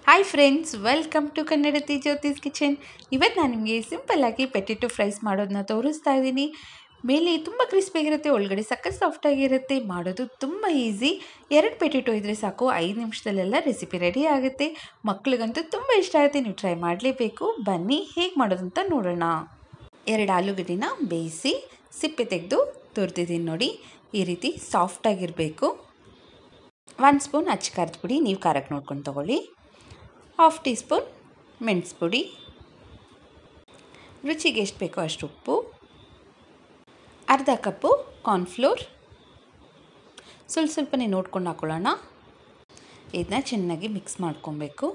hi friends welcome to Kannadathi Jyothi's kitchen ಇವತ್ತು ನಾನು ನಿಮಗೆ ಸಿಂಪಲ್ಲಾಗಿ ಪೆಟಿಟು ಫ್ರೈಸ್ ಮಾಡೋದನ್ನ ತೋರಿಸ್ತಾ ಇದ್ದೀನಿ ಮೇಲೆ ತುಂಬ ಕ್ರಿಸ್ಪಿಯಾಗಿರುತ್ತೆ ಒಳಗಡೆ ಸಖತ್ ಸಾಫ್ಟಾಗಿರುತ್ತೆ ಮಾಡೋದು ತುಂಬ ಈಸಿ ಎರಡು ಪೆಟಿಟೋ ಇದ್ದರೆ ಸಾಕು ಐದು ನಿಮಿಷದಲ್ಲೆಲ್ಲ ರೆಸಿಪಿ ರೆಡಿ ಆಗುತ್ತೆ ಮಕ್ಳಿಗಂತೂ ತುಂಬ ಇಷ್ಟ ಆಗುತ್ತೆ ನೀವು ಟ್ರೈ ಮಾಡಲೇಬೇಕು ಬನ್ನಿ ಹೇಗೆ ಮಾಡೋದಂತ ನೋಡೋಣ ಎರಡು ಆಲೂಗಡ್ಡೆನ ಬೇಯಿಸಿ ಸಿಪ್ಪೆ ತೆಗೆದು ತುರ್ದಿದ್ದೀನಿ ನೋಡಿ ಈ ರೀತಿ ಸಾಫ್ಟಾಗಿರಬೇಕು ಒಂದು ಸ್ಪೂನ್ ಅಚ್ಚ ಖಾರದ ಪುಡಿ ನೀವು ಖಾರಕ್ಕೆ ನೋಡ್ಕೊಂಡು ತೊಗೊಳ್ಳಿ ಹಾಫ್ ಟೀ ಸ್ಪೂನ್ ಮೆಣಸು ಪುಡಿ ರುಚಿಗೆ ಎಷ್ಟು ಬೇಕೋ ಅಷ್ಟು ಉಪ್ಪು ಅರ್ಧ ಕಪ್ಪು ಕಾರ್ನ್ಫ್ಲೋರ್ ಸ್ವಲ್ಪ ಸ್ವಲ್ಪನೇ ನೋಡ್ಕೊಂಡು ಹಾಕೊಳ್ಳೋಣ ಇದನ್ನ ಚೆನ್ನಾಗಿ ಮಿಕ್ಸ್ ಮಾಡ್ಕೊಬೇಕು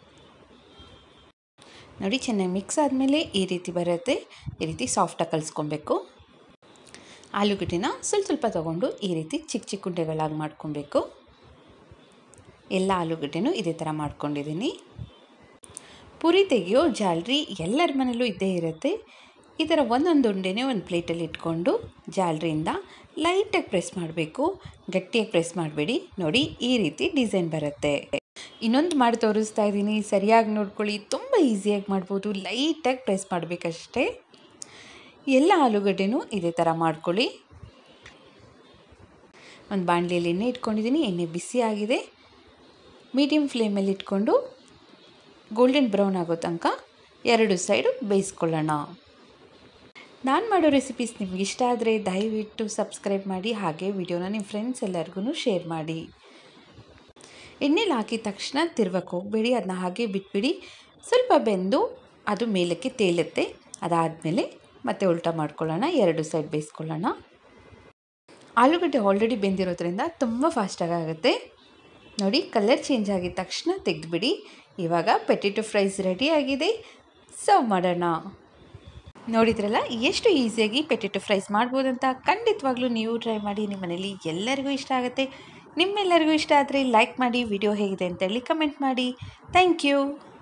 ನೋಡಿ ಚೆನ್ನಾಗಿ ಮಿಕ್ಸ್ ಆದಮೇಲೆ ಈ ರೀತಿ ಬರುತ್ತೆ ಈ ರೀತಿ ಸಾಫ್ಟಾಗಿ ಕಲಿಸ್ಕೊಬೇಕು ಆಲೂಗಡ್ಡೆನ ಸ್ವಲ್ಪ ಸ್ವಲ್ಪ ತೊಗೊಂಡು ಈ ರೀತಿ ಚಿಕ್ಕ ಚಿಕ್ಕ ಉಂಡೆಗಳಾಗಿ ಮಾಡ್ಕೊಬೇಕು ಎಲ್ಲ ಆಲೂಗಡ್ಡೆನೂ ಇದೇ ಥರ ಮಾಡ್ಕೊಂಡಿದ್ದೀನಿ ಪುರಿ ತೆಗೆಯೋ ಜಾಲ್ರಿ ಎಲ್ಲರ ಮನೇಲೂ ಇದ್ದೇ ಇರುತ್ತೆ ಈ ಥರ ಒಂದೊಂದು ಉಂಡೆನೇ ಒಂದು ಪ್ಲೇಟಲ್ಲಿ ಇಟ್ಕೊಂಡು ಜಾಲ್ರಿಯಿಂದ ಲೈಟಾಗಿ ಪ್ರೆಸ್ ಮಾಡಬೇಕು ಗಟ್ಟಿಯಾಗಿ ಪ್ರೆಸ್ ಮಾಡಬೇಡಿ ನೋಡಿ ಈ ರೀತಿ ಡಿಸೈನ್ ಬರುತ್ತೆ ಇನ್ನೊಂದು ಮಾಡಿ ತೋರಿಸ್ತಾ ಇದ್ದೀನಿ ಸರಿಯಾಗಿ ನೋಡ್ಕೊಳ್ಳಿ ತುಂಬ ಈಸಿಯಾಗಿ ಮಾಡ್ಬೋದು ಲೈಟಾಗಿ ಪ್ರೆಸ್ ಮಾಡಬೇಕಷ್ಟೇ ಎಲ್ಲ ಆಲೂಗಡ್ಡೆನೂ ಇದೇ ಥರ ಮಾಡ್ಕೊಳ್ಳಿ ಒಂದು ಬಾಣಲಿಯಲ್ಲಿ ಎಣ್ಣೆ ಇಟ್ಕೊಂಡಿದ್ದೀನಿ ಎಣ್ಣೆ ಬಿಸಿ ಆಗಿದೆ ಮೀಡಿಯಮ್ ಫ್ಲೇಮಲ್ಲಿ ಇಟ್ಕೊಂಡು ಗೋಲ್ಡನ್ ಬ್ರೌನ್ ಆಗೋ ತನಕ ಎರಡು ಸೈಡು ಬೇಯಿಸ್ಕೊಳ್ಳೋಣ ನಾನು ಮಾಡೋ ರೆಸಿಪೀಸ್ ನಿಮ್ಗೆ ಇಷ್ಟ ಆದರೆ ದಯವಿಟ್ಟು ಸಬ್ಸ್ಕ್ರೈಬ್ ಮಾಡಿ ಹಾಗೆ ವಿಡಿಯೋನ ನಿಮ್ಮ ಫ್ರೆಂಡ್ಸ್ ಎಲ್ಲರಿಗೂ ಶೇರ್ ಮಾಡಿ ಎಣ್ಣೆಲಿ ಹಾಕಿದ ತಕ್ಷಣ ತಿರ್ವಕ್ಕೆ ಹೋಗಬೇಡಿ ಅದನ್ನ ಹಾಗೆ ಬಿಟ್ಬಿಡಿ ಸ್ವಲ್ಪ ಬೆಂದು ಅದು ಮೇಲಕ್ಕೆ ತೇಲುತ್ತೆ ಅದಾದಮೇಲೆ ಮತ್ತೆ ಉಲ್ಟಾ ಮಾಡ್ಕೊಳ್ಳೋಣ ಎರಡು ಸೈಡ್ ಬೇಯಿಸ್ಕೊಳ್ಳೋಣ ಆಲೂಗಡ್ಡೆ ಆಲ್ರೆಡಿ ಬೆಂದಿರೋದ್ರಿಂದ ತುಂಬ ಫಾಸ್ಟಾಗಿ ಆಗುತ್ತೆ ನೋಡಿ ಕಲರ್ ಚೇಂಜ್ ಆಗಿದ ತಕ್ಷಣ ತೆಗೆದುಬಿಡಿ ಇವಾಗ ಪೆಟಿಟೊ ಫ್ರೈಸ್ ರೆಡಿ ಆಗಿದೆ ಸರ್ವ್ ಮಾಡೋಣ ನೋಡಿದ್ರಲ್ಲ ಎಷ್ಟು ಈಸಿಯಾಗಿ ಪೆಟಿಟೊ ಫ್ರೈಸ್ ಮಾಡ್ಬೋದಂತ ಖಂಡಿತವಾಗ್ಲೂ ನೀವು ಟ್ರೈ ಮಾಡಿ ನಿಮ್ಮ ಮನೇಲಿ ಎಲ್ಲರಿಗೂ ಇಷ್ಟ ಆಗುತ್ತೆ ನಿಮ್ಮೆಲ್ಲರಿಗೂ ಇಷ್ಟ ಆದರೆ ಲೈಕ್ ಮಾಡಿ ವಿಡಿಯೋ ಹೇಗಿದೆ ಅಂತೇಳಿ ಕಮೆಂಟ್ ಮಾಡಿ ಥ್ಯಾಂಕ್ ಯು